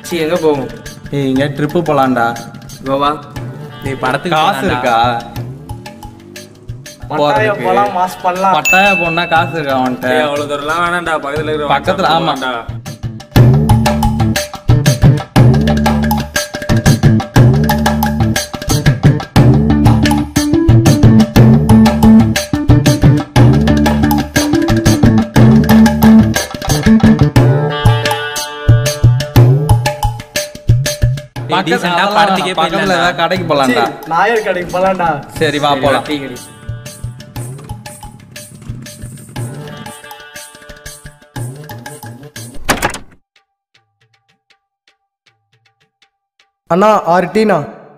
மச்சி எங்க போவோம் ஏய் இங்கே ட்ரிப்பு போலாம்டா கோவா நீ படத்துக்கு காசு போலாம்டா. இருக்கா பட்டாயம் போலாம் மாஸ் பண்ணலாம் பட்டாயா போனா காசு இருக்கா அவன்கிட்ட ஏய், அவ்வளவு தூரம்லாம் வேணாம்டா பக்கத்துல இருக்கிற பக்கத்துல, ஆமா. ஆமாண்டா டேய், decent ஆ படத்துக்கே பக்கத்துல போயிடலாம்டா. ஏதாவது கடைக்கு போலாம்டா நாயர் கடைக்கு போலாம்டா சரி வா போலாம் டீ கடி அண்ணா ஆறு டீனா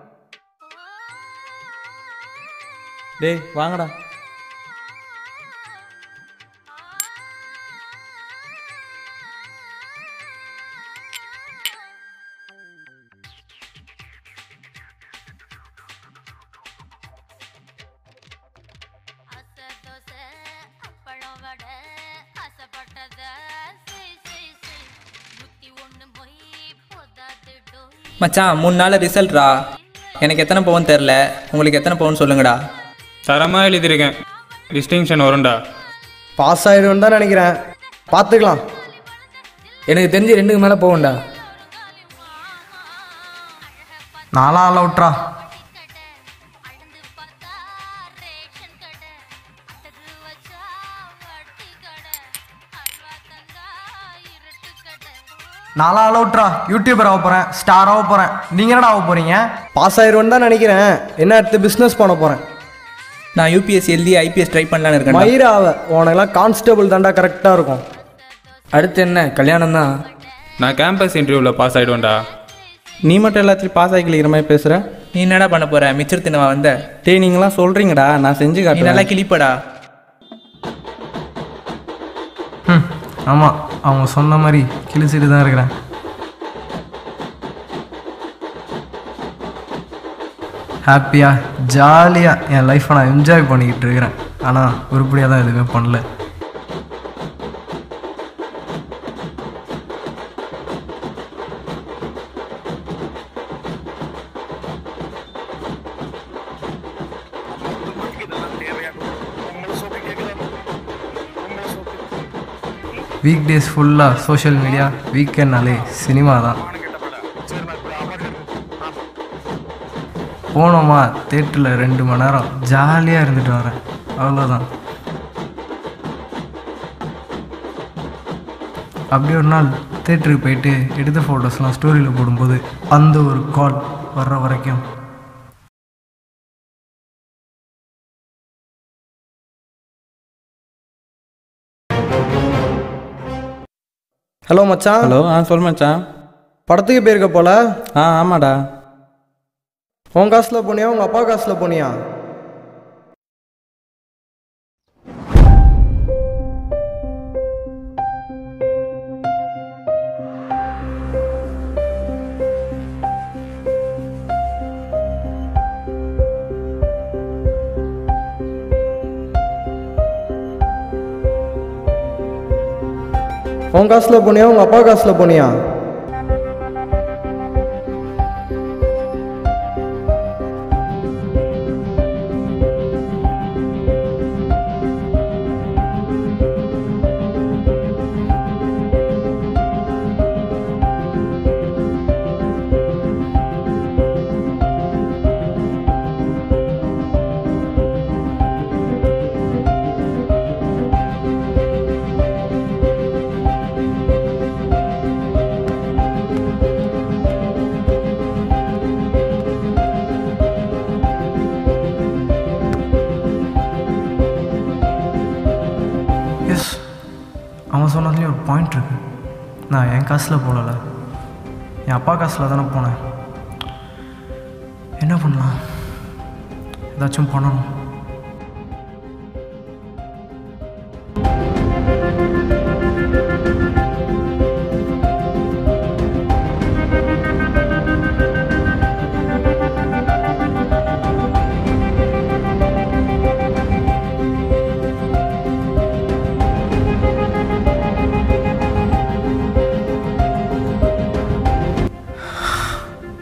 டேய் வாங்கடா அசை தோசை அப்பளம் வடை ஆசைப்பட்டத செய் செய் செய் புத்தி ஒண்ணு போய் போதாது டோய் மச்சான் மூணு நாள் ரிசல்ட்ரா எனக்கு எத்தனை பவுன் தெரில உங்களுக்கு எத்தனை பவுன் சொல்லுங்கடா தரமா எழுதியிருக்கேன் டிஸ்டிங்ஷன் வரும்டா பாஸ் ஆயிடுவேன் தான் நினைக்கிறேன் பார்த்துக்கலாம் எனக்கு தெரிஞ்சு ரெண்டுக்கு மேல போகும்டா நாலாம் ஆள் அவுட்ரா கடை அளந்து பார்த்தா ரேஷன் கடை அடகு வச்சா வட்டி கடை அல்வா தந்தா இருட்டு கடை நாலாம் ஆள் அவுட்ரா யூடியூபர் ஆக போகிறேன் ஸ்டார் ஆக போகிறேன் நீங்கள் என்னடா ஆக போகிறீங்க பாஸ் ஆயிடுவேன் தான் நினைக்கிறேன் என்ன அடுத்து பிஸ்னஸ் பண்ண போகிறேன் நான் யூபிஎஸ்சி எழுதி ஐபிஎஸ் ட்ரை பண்ணலான்னு இருக்கேன் மயிர ஆவ உனக்கெல்லாம் கான்ஸ்டபிள் தாண்டா கரெக்டாக இருக்கும் அடுத்து என்ன கல்யாணம் தான் நான் கேம்பஸ் இன்டர்வியூவில் பாஸ் ஆயிடுவேன்டா நீ மட்டும் எல்லாத்துலையும் பாஸ் ஆகி கிளிக்கிற மாதிரி பேசுற நீ என்னடா பண்ண போற மிச்சர் தினவா வந்த டேய் நீங்களாம் சொல்றீங்கடா நான் செஞ்சு நீ நல்லா காட்டுறேன் கிளிப்படா ம் ஆமாம் அவங்க சொன்ன மாதிரி கிழிச்சிட்டு தான் இருக்கிறேன் ஹாப்பியாக ஜாலியாக என் லைஃப்பை நான் என்ஜாய் பண்ணிக்கிட்டு இருக்கிறேன் ஆனால் உருப்படியாக தான் எதுவுமே பண்ணல வீக் டேஸ் ஃபுல்லாக சோஷியல் மீடியா வீக்கெண்ட்னாலே சினிமா தான் போனோமா தேட்டரில் ரெண்டு மணி நேரம் ஜாலியாக இருந்துட்டு வரேன் அவ்வளோதான் அப்படியே ஒரு நாள் தேட்டருக்கு போயிட்டு எடுத்த ஃபோட்டோஸ்லாம் ஸ்டோரியில் போடும்போது அந்த ஒரு கால் வர்ற வரைக்கும் ஹலோ மச்சான் ஹலோ ஆ சொல் மச்சான் படத்துக்கு போயிருக்க போல ஆ ஆமாடா உன் காசில் போனியா உங்கள் அப்பா காசில் போனியா உன் காசில் போனியா உங்கள் அப்பா காசில் போனியா எஸ் அவன் சொன்னதுலேயும் ஒரு பாயிண்ட் இருக்கு நான் என் காசில் போகல என் அப்பா காசில் தானே போனேன் என்ன பண்ணலாம் ஏதாச்சும் பண்ணணும்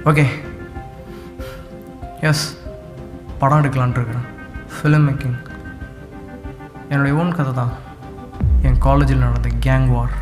ஓகே எஸ் படம் எடுக்கலான்ட்டு இருக்கிறேன் ஃபிலிம் மேக்கிங் என்னுடைய ஓன் கதை தான் என் காலேஜில் நடந்த கேங் வார்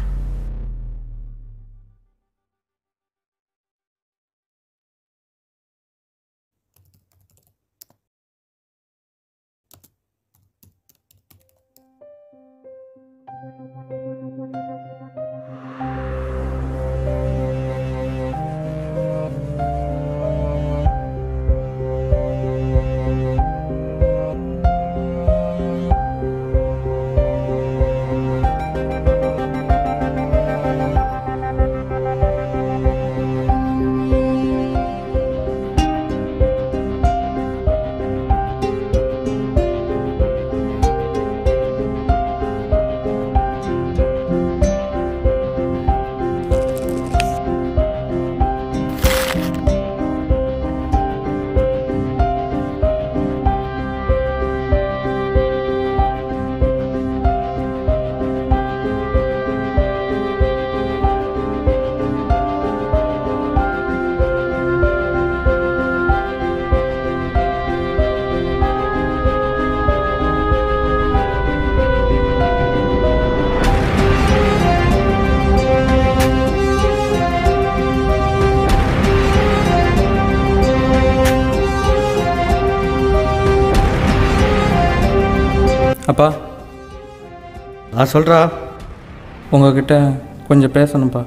அப்பா ஆ சொல்கிறா உங்ககிட்ட கொஞ்சம் பேசணும்ப்பா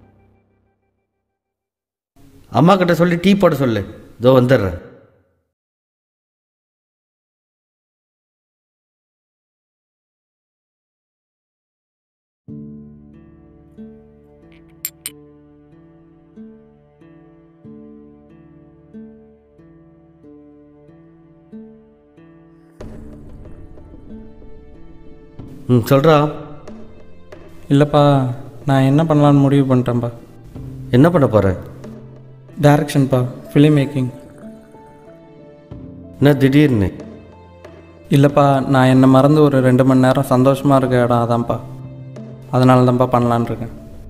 அம்மா கிட்ட சொல்லி டீ போட சொல்லு இதோ வந்துடுறேன் ம் சொல்கிறா இல்லைப்பா நான் என்ன பண்ணலான்னு முடிவு பண்ணிட்டேன்ப்பா என்ன பண்ண போகிற டைரக்ஷன்ப்பா ஃபிலிம் மேக்கிங் என்ன திடீர்னு இல்லைப்பா நான் என்னை மறந்து ஒரு ரெண்டு மணி நேரம் சந்தோஷமாக இருக்க இடம் அதான்ப்பா அதனால தான்ப்பா பண்ணலான்னு இருக்கேன்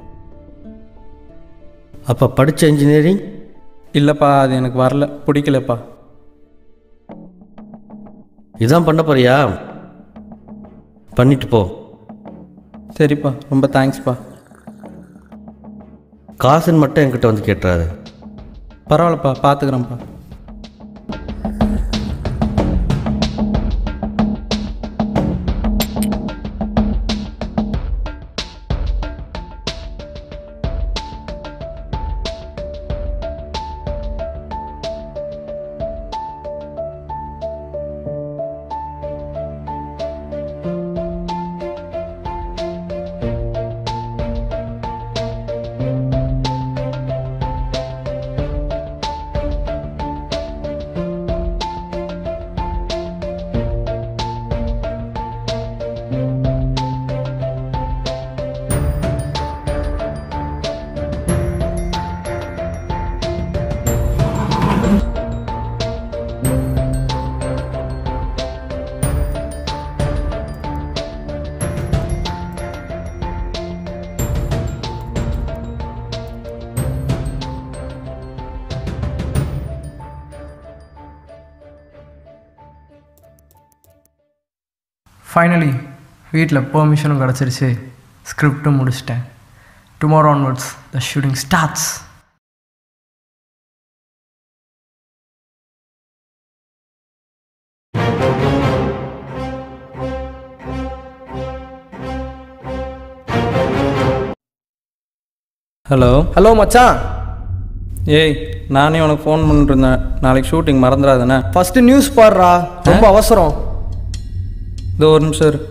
அப்போ படித்த இன்ஜினியரிங் இல்லைப்பா அது எனக்கு வரல பிடிக்கலப்பா இதான் பண்ண போறியா பண்ணிட்டு போ சரிப்பா ரொம்ப தேங்க்ஸ்ப்பா காசுன்னு மட்டும் என்கிட்ட வந்து கேட்டுறாரு பரவாயில்லப்பா பார்த்துக்குறேன்ப்பா ஃபைனலி வீட்டில் பெர்மிஷனும் கிடச்சிருச்சு ஸ்கிரிப்டும் முடிச்சிட்டேன் tomorrow onwards the shooting starts hello hello மச்சான் ஏய் நானே உனக்கு ஃபோன் பண்ணிருந்தேன் நாளைக்கு ஷூட்டிங் மறந்துடாதானே ஃபர்ஸ்ட் நியூஸ் பாடுறா ரொம்ப அவசரம் இதோ ஒரு நிமிஷம் இரு.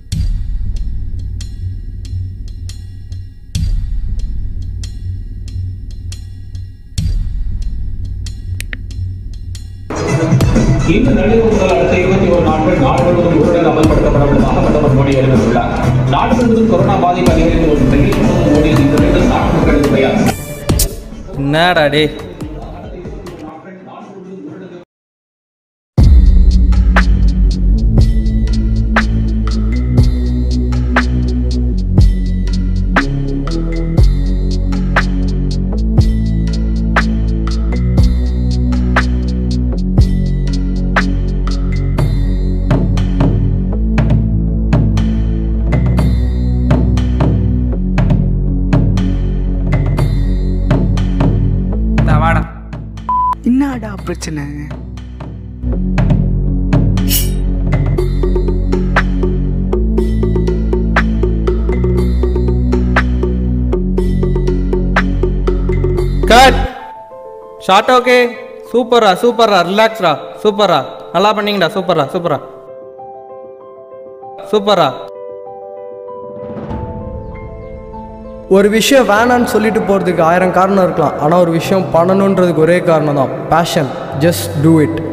இந்த நள்ளிரவு முதல் அடுத்த இருபத்தி ஒரு நாட்கள் நாடு முழுவதும் ஊரடங்கு அமல்படுத்தப்பட உள்ளதாக பிரதமர் மோடி அறிவித்துள்ளார் நாடு முழுவதும் கொரோனா பாதிப்பு அதிகரித்து வரும் நிலையில் பிரதமர் மோடி இந்த ரெண்டு நாட்டு மக்களுக்கு உரையாற்றினார் என்னடா டே என்னடா பிரச்சனை கட் ஷார்ட் ஓகே சூப்பரா சூப்பரா ரிலாக்ஸ்ரா சூப்பரா நல்லா பண்ணீங்கடா சூப்பரா சூப்பரா சூப்பரா ஒரு விஷயம் வேணான்னு சொல்லிட்டு போகிறதுக்கு ஆயிரம் காரணம் இருக்கலாம் ஆனால் ஒரு விஷயம் பண்ணணுன்றதுக்கு ஒரே காரணம் தான் பேஷன் ஜஸ்ட் டூ இட்